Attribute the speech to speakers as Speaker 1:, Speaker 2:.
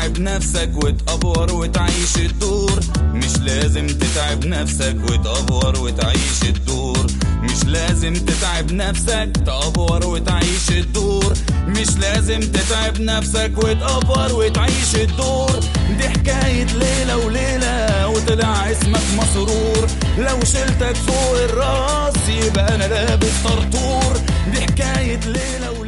Speaker 1: تتعب نفسك وتأفور وتعيش الدور مش لازم تتعب نفسك وتأفور وتعيش الدور مش لازم تتعب نفسك تأفور وتعيش الدور مش لازم تتعب نفسك وتأفور وتعيش الدور دي حكاية ليلة وليلة وطلع اسمك مسرور لو شلتك فوق الراس يبقى انا لابس طرطور دي حكاية ليلة وليلة